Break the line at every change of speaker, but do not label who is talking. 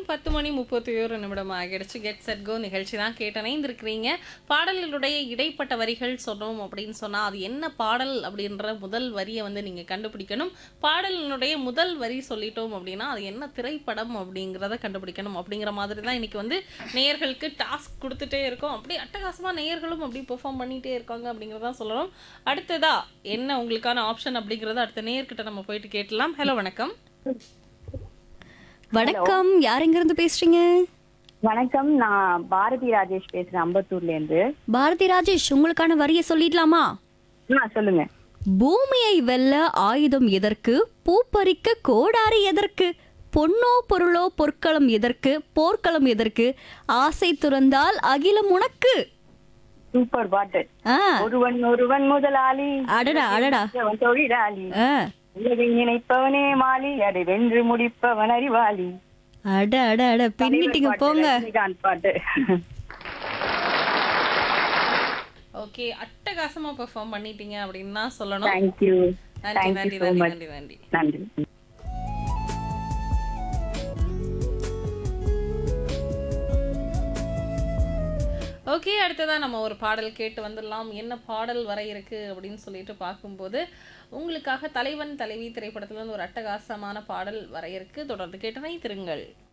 பத்து மணி முப்பத்தி ஒரு நிமிடம் ஆகிடுச்சு கெட் செட் கோ நிகழ்ச்சி தான் கேட்டணைந்திருக்கிறீங்க பாடல்களுடைய இடைப்பட்ட வரிகள் சொன்னோம் அப்படின்னு சொன்னா அது என்ன பாடல் அப்படின்ற முதல் வரியை வந்து நீங்க கண்டுபிடிக்கணும் பாடலினுடைய முதல் வரி சொல்லிட்டோம் அப்படின்னா அது என்ன திரைப்படம் அப்படிங்கிறத கண்டுபிடிக்கணும் அப்படிங்கிற மாதிரி தான் இன்னைக்கு வந்து நேயர்களுக்கு டாஸ்க் கொடுத்துட்டே இருக்கோம் அப்படி அட்டகாசமா நேயர்களும் அப்படி பெர்ஃபார்ம் பண்ணிட்டே இருக்காங்க அப்படிங்கிறதா சொல்லணும் அடுத்ததா என்ன உங்களுக்கான ஆப்ஷன் அப்படிங்கறத அடுத்த நேயர்கிட்ட நம்ம போயிட்டு கேட்டலாம் ஹலோ வணக்கம்
வணக்கம் யார் எங்க இருந்து பேசுறீங்க
வணக்கம் நான் பாரதி ராஜேஷ் பேசுறேன் அம்பத்தூர்ல இருந்து
பாரதி ராஜேஷ் உங்களுக்கான வரியை சொல்லிடலாமா
ஆ சொல்லுங்க
பூமியை வெல்ல ஆயுதம் எதற்கு பூப்பறிக்க கோடாரி எதற்கு பொன்னோ பொருளோ பொற்களம் எதற்கு போர்க்களம் எதற்கு ஆசை துறந்தால் அகிலம் உனக்கு
சூப்பர் பாட்டு
ஆ
ஒருவன் ஒருவன் முதலாளி
அடடா அடடா
அவன் தொழிலாளி
ஆ
உலகை நினைப்பவனே மாலி அதை வென்று முடிப்பவன் அறிவாளி
அட அட அட பின்னிட்டீங்க
பாட்டு,
போங்க
ரஜினிகாந்த் பாட்டு
ஓகே அட்டகாசமா பெர்ஃபார்ம் பண்ணிட்டீங்க அப்படின்னு தான் சொல்லணும்
தேங்க்யூ
நன்றி நன்றி
தேங்க்யூ ஸோ
நன்றி
மச்
நன்றி நன்றி
நன்றி
ஓகே அடுத்ததான் நம்ம ஒரு பாடல் கேட்டு வந்துடலாம் என்ன பாடல் வர இருக்கு அப்படின்னு சொல்லிட்டு பார்க்கும்போது உங்களுக்காக தலைவன் தலைவி திரைப்படத்துல இருந்து ஒரு அட்டகாசமான பாடல் வர இருக்கு தொடர்ந்து கேட்டனை திருங்கள்